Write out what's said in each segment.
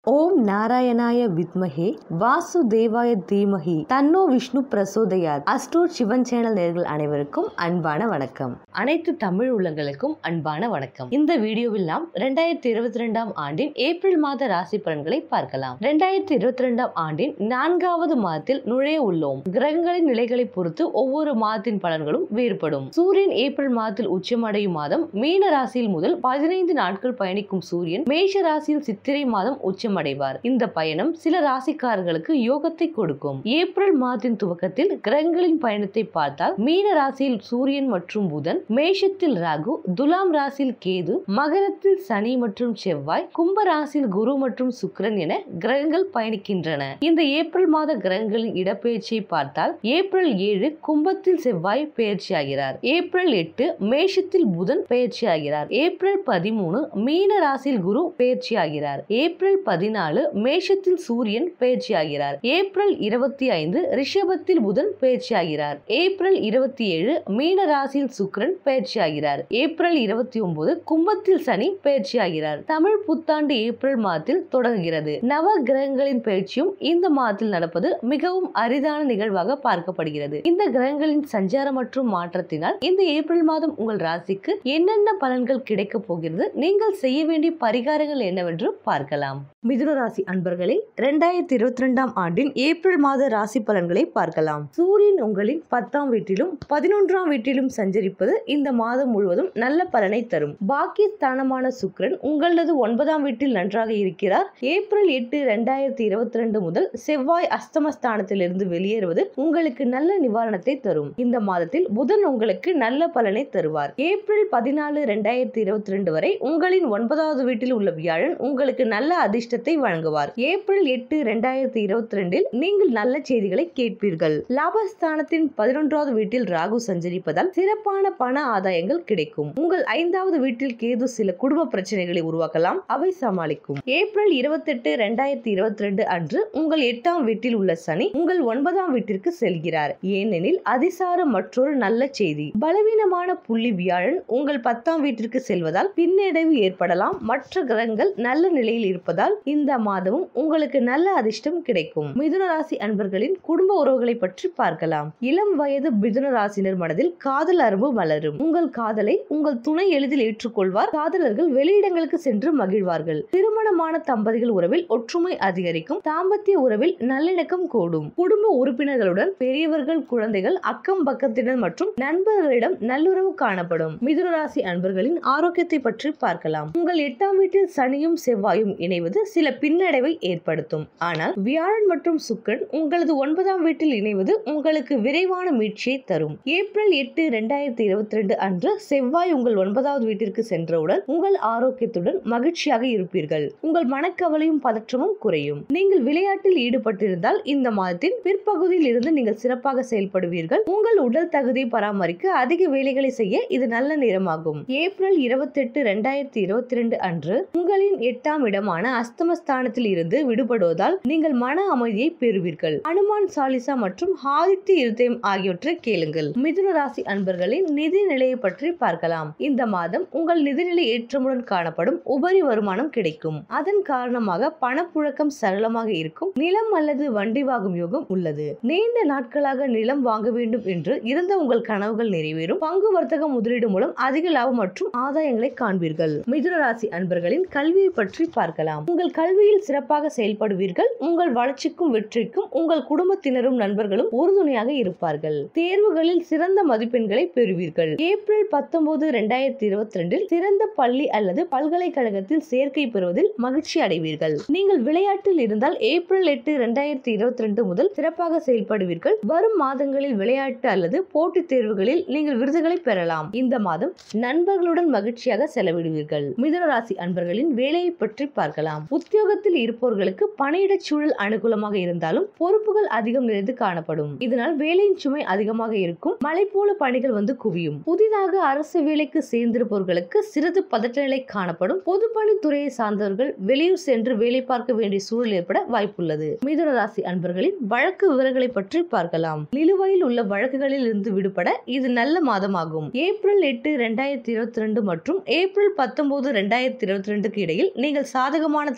ஓம் நாராயணாய வித்மஹே வாசுதேவாய தீமஹி தன்னோ விஷ்ணு பிரசோதயாத் அஸ்ட்ரோட் சிவன் சேனல் நேர்கள் அனைவருக்கும் அன்பான வணக்கம் அனைத்து தமிழ் உள்ளங்களுக்கும் அன்பான வணக்கம் இந்த வீடியோவில் நாம் ரெண்டாயிரத்தி இருபத்தி ரெண்டாம் ஆண்டின் ஏப்ரல் மாத ராசி பலன்களை பார்க்கலாம் ரெண்டாயிரத்தி இருபத்தி ரெண்டாம் ஆண்டின் நான்காவது மாதத்தில் நுழைய உள்ளோம் கிரகங்களின் நிலைகளை பொறுத்து ஒவ்வொரு மாதத்தின் பலன்களும் வேறுபடும் சூரியன் ஏப்ரல் மாதத்தில் உச்சமடையும் மாதம் மீன ராசியில் முதல் பதினைந்து நாட்கள் பயணிக்கும் சூரியன் மேஷ ராசியில் சித்திரை மாதம் உச்சமடைவார் இந்த பயணம் சில ராசிக்காரர்களுக்கு யோகத்தை கொடுக்கும் ஏப்ரல் மாதத்தின் துவக்கத்தில் கிரகங்களின் பயணத்தை பார்த்தால் மீன ராசியில் சூரியன் மற்றும் புதன் மேஷத்தில் ராகு துலாம் ராசியில் கேது மகரத்தில் சனி மற்றும் செவ்வாய் கும்ப ராசியில் குரு மற்றும் சுக்கிரன் என கிரகங்கள் பயணிக்கின்றன இந்த ஏப்ரல் மாத கிரகங்களின் இடப்பெயர்ச்சியை பார்த்தால் ஏப்ரல் ஏழு கும்பத்தில் செவ்வாய் பெயர்ச்சியாகிறார் ஏப்ரல் எட்டு மேஷத்தில் புதன் பெயர்ச்சியாகிறார் ஏப்ரல் பதிமூணு மீன ராசியில் குரு பெயர்ச்சியாகிறார் ஏப்ரல் பதினாலு மேஷத்தில் சூரியன் பெயர்ச்சியாகிறார் ஏப்ரல் இருபத்தி ஐந்து ரிஷபத்தில் புதன் பெயர்ச்சியாகிறார் ஏப்ரல் இருபத்தி ஏழு மீன ராசியில் சுக்கிரன் பெயர்ச்சியாகிறார் ஏப்ரல் இருபத்தி ஒன்பது கும்பத்தில் சனி பெயர்ச்சியாகிறார் தமிழ் புத்தாண்டு ஏப்ரல் மாதத்தில் தொடங்குகிறது நவ கிரகங்களின் பயிற்சியும் இந்த மாதத்தில் நடப்பது மிகவும் அரிதான நிகழ்வாக பார்க்கப்படுகிறது இந்த கிரகங்களின் சஞ்சாரம் மற்றும் மாற்றத்தினால் இந்த ஏப்ரல் மாதம் உங்கள் ராசிக்கு என்னென்ன பலன்கள் கிடைக்க போகிறது நீங்கள் செய்ய வேண்டிய பரிகாரங்கள் என்னவென்று பார்க்கலாம் மிதுன ராசி அன்பர்களே இரண்டாயிரத்தி இருபத்தி ரெண்டாம் ஆண்டின் ஏப்ரல் மாத ராசி பலன்களை பார்க்கலாம் சூரியன் உங்களின் பத்தாம் வீட்டிலும் பதினொன்றாம் வீட்டிலும் சஞ்சரிப்பது இந்த மாதம் முழுவதும் நல்ல பலனை தரும் பாக்கிய ஸ்தானமான சுக்கிரன் உங்களது ஒன்பதாம் வீட்டில் நன்றாக இருக்கிறார் ஏப்ரல் எட்டு இரண்டாயிரத்தி இருபத்தி ரெண்டு முதல் செவ்வாய் அஸ்தமஸ்தானத்திலிருந்து வெளியேறுவது உங்களுக்கு நல்ல நிவாரணத்தை தரும் இந்த மாதத்தில் புதன் உங்களுக்கு நல்ல பலனை தருவார் ஏப்ரல் பதினாலு இரண்டாயிரத்தி இருபத்தி ரெண்டு வரை உங்களின் ஒன்பதாவது வீட்டில் உள்ள வியாழன் உங்களுக்கு நல்ல அதிர்ஷ்டத்தை வழங்குவார் ஏப்ரல் எட்டு இரண்டாயிரத்தி இருபத்தி ரெண்டில் நீங்கள் நல்ல செய்திகளை கேட்பீர்கள் லாபஸ்தானத்தின் பதினொன்றாவது வீட்டில் ராகு சஞ்சரிப்பதால் சிறப்பான பண ஆதாயங்கள் கிடைக்கும் உங்கள் ஐந்தாவது வீட்டில் கேது சில குடும்ப பிரச்சனைகளை உருவாக்கலாம் அவை சமாளிக்கும் ஏப்ரல் இருபத்தெட்டு இரண்டாயிரத்தி இருபத்தி ரெண்டு அன்று உங்கள் எட்டாம் வீட்டில் உள்ள சனி உங்கள் ஒன்பதாம் வீட்டிற்கு செல்கிறார் ஏனெனில் அதிசார மற்றொரு நல்ல செய்தி பலவீனமான புள்ளி வியாழன் உங்கள் பத்தாம் வீட்டிற்கு செல்வதால் பின்னடைவு ஏற்படலாம் மற்ற கிரகங்கள் நல்ல நிலையில் இருப்பதால் இந்த மாதமும் உங்களுக்கு நல்ல அதிர்ஷ்டம் கிடைக்கும் மிதுன ராசி அன்பர்களின் குடும்ப உறவுகளை பற்றி பார்க்கலாம் இளம் வயது மிதுன ராசினர் மனதில் காதல் அரும்பு மலரும் உங்கள் காதலை உங்கள் துணை எளிதில் ஏற்றுக்கொள்வார் காதலர்கள் வெளியிடங்களுக்கு சென்று மகிழ்வார்கள் திருமணமான தம்பதிகள் உறவில் ஒற்றுமை அதிகரிக்கும் தாம்பத்திய உறவில் நல்லிணக்கம் கூடும் குடும்ப உறுப்பினர்களுடன் பெரியவர்கள் குழந்தைகள் அக்கம் பக்கத்தினர் மற்றும் நண்பர்களிடம் நல்லுறவு காணப்படும் மிதுன ராசி அன்பர்களின் ஆரோக்கியத்தை பற்றி பார்க்கலாம் உங்கள் எட்டாம் வீட்டில் சனியும் செவ்வாயும் இணைவது சில பின்னடைவை ஏற்படுத்தும் ஆனால் வியாழன் மற்றும் சுக்கரன் உங்களது ஒன்பதாம் வீட்டில் இணைவது உங்களுக்கு விரைவான மீட்சியை தரும் ஏப்ரல் எட்டு இரண்டாயிரத்தி இருபத்தி ரெண்டு அன்று செவ்வாய் உங்கள் ஒன்பதாவது வீட்டிற்கு சென்றவுடன் உங்கள் ஆரோக்கியத்துடன் மகிழ்ச்சியாக இருப்பீர்கள் உங்கள் மனக்கவலையும் பதற்றமும் குறையும் நீங்கள் விளையாட்டில் ஈடுபட்டிருந்தால் இந்த மாதத்தின் பிற்பகுதியில் இருந்து நீங்கள் சிறப்பாக செயல்படுவீர்கள் உங்கள் உடல் தகுதியை பராமரிக்க அதிக வேலைகளை செய்ய இது நல்ல நேரமாகும் ஏப்ரல் இருபத்தி எட்டு இரண்டாயிரத்தி இருபத்தி ரெண்டு அன்று உங்களின் எட்டாம் இடமான அஸ்தமஸ்தானத்தில் இருந்து விடுபடுவதால் நீங்கள் மன அமைதியை பெறுவீர்கள் அனுமான் சாலிசா மற்றும் ஆதித்ய இருதயம் ஆகியவற்றை கேளுங்கள் மிதுன ராசி அன்பர்களின் நிதி நிலையை பற்றி பார்க்கலாம் இந்த மாதம் உங்கள் நிதிநிலை ஏற்றமுடன் காணப்படும் உபரி வருமானம் கிடைக்கும் அதன் காரணமாக பணப்புழக்கம் சரளமாக இருக்கும் நிலம் அல்லது வண்டி வாங்கும் யோகம் உள்ளது நீண்ட நாட்களாக நிலம் வாங்க வேண்டும் என்று இருந்த உங்கள் கனவுகள் நிறைவேறும் பங்கு வர்த்தக முதலீடு மூலம் அதிக லாபம் மற்றும் ஆதாயங்களை காண்பீர்கள் மிதுன ராசி அன்பர்களின் கல்வியை பற்றி பார்க்கலாம் உங்கள் கல்வியில் சிறப்பாக செயல்படுவீர்கள் உங்கள் வளர்ச்சிக்கும் வெற்றிக்கும் உங்கள் குடும்பத்தினரும் நண்பர்களும் உறுதுணையாக இருப்பார்கள் தேர்வுகளில் சிறந்த மதிப்பெண்களை பெறுவீர்கள் ஏப்ரல் பத்தொன்பது இரண்டாயிரத்தி இருபத்தி ரெண்டில் சிறந்த பள்ளி அல்லது பல்கலைக்கழகத்தில் சேர்க்கை பெறுவதில் மகிழ்ச்சி அடைவீர்கள் நீங்கள் விளையாட்டில் இருந்தால் ஏப்ரல் எட்டு இரண்டாயிரத்தி இருபத்தி ரெண்டு முதல் சிறப்பாக செயல்படுவீர்கள் வரும் மாதங்களில் விளையாட்டு அல்லது போட்டித் தேர்வுகளில் நீங்கள் விருதுகளை பெறலாம் இந்த மாதம் நண்பர்களுடன் மகிழ்ச்சியாக செலவிடுவீர்கள் மிதுன ராசி அன்பர்களின் வேலையை பற்றி பார்க்கலாம் உத்தியோகத்தில் இருப்பவர்களுக்கு பணியிடச் சூழல் அனுகூலமாக இருந்தாலும் பொறுப்புகள் அதிகம் நிறைந்து காணப்படும் இதனால் வேலையின் சுமை அதிகமாக இருக்கும் மலை போல பணிகள் வந்து குவியும் புதிதாக அரசு வேலைக்கு சேர்ந்திருப்பவர்களுக்கு சிறிது பதட்ட நிலை காணப்படும் பொதுப்பணித்துறையை சார்ந்தவர்கள் வெளியூர் சென்று வேலை பார்க்க வேண்டிய சூழல் ஏற்பட வாய்ப்புள்ளது மிதுன ராசி அன்பர்களின் வழக்கு விவரங்களை பற்றி பார்க்கலாம் நிலுவையில் உள்ள வழக்குகளில் இருந்து விடுபட இது நல்ல மாதமாகும் ஏப்ரல் எட்டு இரண்டாயிரத்தி இருபத்தி ரெண்டு மற்றும் ஏப்ரல் பத்தொன்பது இரண்டாயிரத்தி இருபத்தி ரெண்டுக்கு இடையில் நீங்கள் சாதகமான தீர்ப்பை பெறுவீர்கள்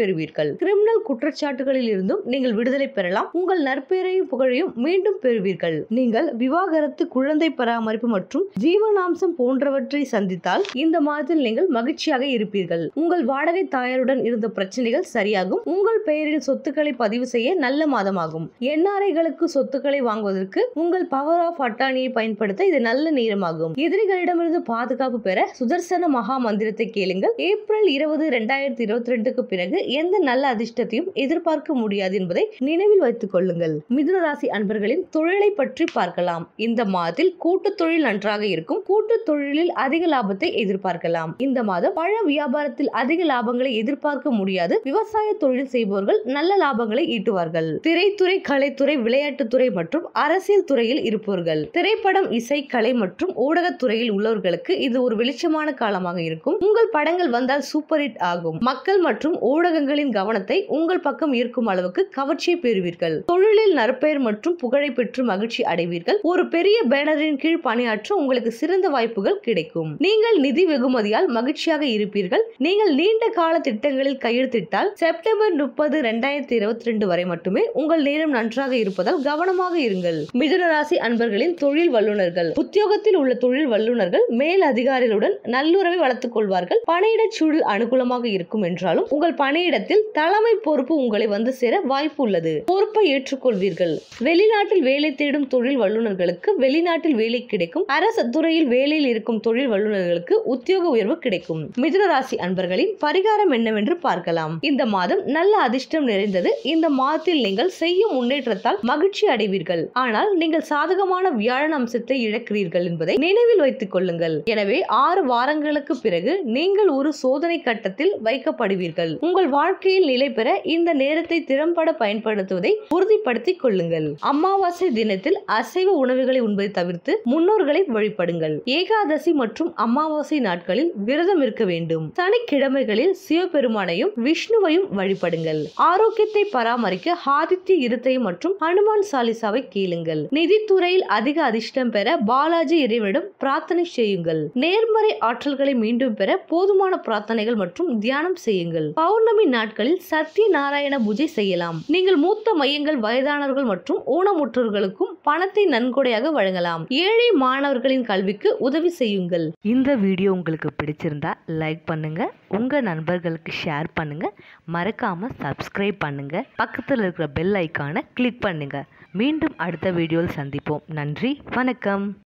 பெறுவீர்கள் கிரிமினல் குற்றச்சாட்டுகளில் இருந்தும் நீங்கள் விடுதலை பெறலாம் உங்கள் நற்பெயரையும் புகழையும் மீண்டும் பெறுவீர்கள் நீங்கள் விவாகரத்து குழந்தை பராமரிப்பு மற்றும் ஜீவனாம்சம் போன்றவற்றை சந்தித்தால் இந்த மாதத்தில் நீங்கள் மகிழ்ச்சியாக இருப்பீர்கள் உங்கள் வாடகை தாயாருடன் இருந்த பிரச்சனைகள் சரியாகும் உங்கள் பெயரில் சொத்துக்களை பதிவு செய்ய நல்ல மாதமாகும் என்ஆர்ஐகளுக்கு சொத்துக்களை வாங்குவதற்கு உங்கள் பவர் ஆஃப் அட்டானியை பயன்படுத்த இது நல்ல நேரமாகும் எதிரிகளிடமிருந்து பாதுகாப்பு பெற சுதர்சன மகா மந்திரத்தை கேளுங்கள் ஏப்ரல் இருபது இரண்டாயிரத்தி இருபத்தி ரெண்டுக்கு பிறகு எந்த நல்ல அதிர்ஷ்டத்தையும் எதிர்பார்க்க முடியாது என்பதை நினைவில் வைத்துக் கொள்ளுங்கள் மிதுன ராசி அன்பர்களின் தொழிலை பற்றி பார்க்கலாம் இந்த மாதத்தில் கூட்டு தொழில் நன்றாக இருக்கும் கூட்டு தொழிலில் அதிக லாபத்தை எதிர்பார்க்கலாம் இந்த மாதம் பழ வியாபாரத்தில் அதிக லாபங்களை எதிர்பார்க்க முடியாது விவசாய தொழில் செய்பவர்கள் நல்ல லாபங்களை ஈட்டுவார்கள் திரைத்துறை கலைத்துறை விளையாட்டுத்துறை மற்றும் அரசியல் துறையில் இருப்பவர்கள் திரைப்படம் இசை கலை மற்றும் ஊடகத்துறையில் உள்ளவர்களுக்கு இது ஒரு வெளிச்சமான காலமாக இருக்கும் உங்கள் படங்கள் வந்தால் சூப்பர் ஹிட் ஆகும் மக்கள் மற்றும் ஊடகங்களின் கவனத்தை உங்கள் பக்கம் ஈர்க்கும் அளவுக்கு கவர்ச்சியை பெறுவீர்கள் தொழிலில் நற்பெயர் மற்றும் புகழை பெற்று மகிழ்ச்சி அடைவீர்கள் ஒரு பெரிய பேனரின் கீழ் பணியாற்ற உங்களுக்கு சிறந்த வாய்ப்புகள் கிடைக்கும் நீங்கள் நிதி வெகுமதியால் மகிழ்ச்சியாக இருப்பீர்கள் நீங்கள் நீண்ட கால திட்டங்களில் கையெழுத்திட்டால் செப்டம்பர் முப்பது இரண்டாயிரத்தி இருபத்தி ரெண்டு வரை மட்டுமே உங்கள் நேரம் நன்றாக இருப்பதால் கவனமாக இருங்கள் மிதுன ராசி அன்பர்களின் தொழில் வல்லுநர்கள் உத்தியோகத்தில் உள்ள தொழில் வல்லுநர்கள் மேல் அதிகாரிகளுடன் நல்லுறவை வளர்த்துக் கொள்வார்கள் பணியிட சூழல் அனுகூலமாக இருக்கும் என்றாலும் உங்கள் பணியிடத்தில் தலைமை பொறுப்பு உங்களை வந்து சேர வாய்ப்பு உள்ளது பொறுப்பை ஏற்றுக்கொள்வீர்கள் வெளிநாட்டில் வேலை தேடும் தொழில் வல்லுநர்களுக்கு வெளிநாட்டில் வேலை கிடைக்கும் அரசு துறையில் வேலையில் இருக்கும் தொழில் வல்லுநர்களுக்கு உத்தியோக உயர்வு கிடைக்கும் மிதுன ராசி அன்பர்களின் பரிகாரம் என்னவென்று பார்க்கலாம் இந்த மாதம் நல்ல அதிர்ஷ்டம் நிறைந்தது இந்த மாதத்தில் நீங்கள் செய்யும் முன்னேற்றத்தால் மகிழ்ச்சி அடைவீர்கள் ஆனால் நீங்கள் சாதகமான வியாழன் அம்சத்தை இழக்கிறீர்கள் என்பதை நினைவில் வைத்துக் கொள்ளுங்கள் எனவே ஆறு வாரங்களுக்கு பிறகு நீங்கள் ஒரு சோதனை கட்டத்தில் வைக்கப்படுவீர்கள் உங்கள் வாழ்க்கையில் நிலை பெற இந்த நேரத்தை திறம்பட பயன்படுத்துவதை உறுதிப்படுத்திக் கொள்ளுங்கள் அமாவாசை தினத்தில் அசைவ உணவுகளை உண்பதை தவிர்த்து முன்னோர்களை வழிபடுங்கள் ஏகாதசி மற்றும் அமாவாசை நாட்களில் விரதம் இருக்க வேண்டும் சனிக்கிழமைகளில் சிவபெருமானையும் விஷ்ணுவையும் வழிபடுங்கள் ஆரோக்கியத்தை பராமரிக்க ஆதித்ய இருத்தையும் மற்றும் ஹனுமான் சாலிசாவை கேளுங்கள் நிதித்துறையில் அதிக அதிர்ஷ்டம் பெற பாலாஜி இறைவனிடம் பிரார்த்தனை செய்யுங்கள் நேர்மறை ஆற்றல்களை மீண்டும் பெற போதுமான பிரார்த்தனைகள் மற்றும் தியானம் செய்யுங்கள் பௌர்ணமி நாட்களில் சத்திய நாராயண பூஜை செய்யலாம் நீங்கள் மூத்த மையங்கள் வயதானவர்கள் மற்றும் ஊனமுற்றோர்களுக்கும் பணத்தை நன்கொடையாக வழங்கலாம் ஏழை மாணவர்களின் கல்விக்கு உதவி செய்யுங்கள் இந்த வீடியோ உங்களுக்கு பிடிச்சிருந்தா லைக் பண்ணுங்க உங்க நண்பர்களுக்கு ஷேர் பண்ணுங்க மறக்காம சப்ஸ்கிரைப் பண்ணுங்க பக்கத்தில் இருக்கிற பெல் ஐக்கானை கிளிக் பண்ணுங்க மீண்டும் அடுத்த வீடியோவில் சந்திப்போம் நன்றி வணக்கம்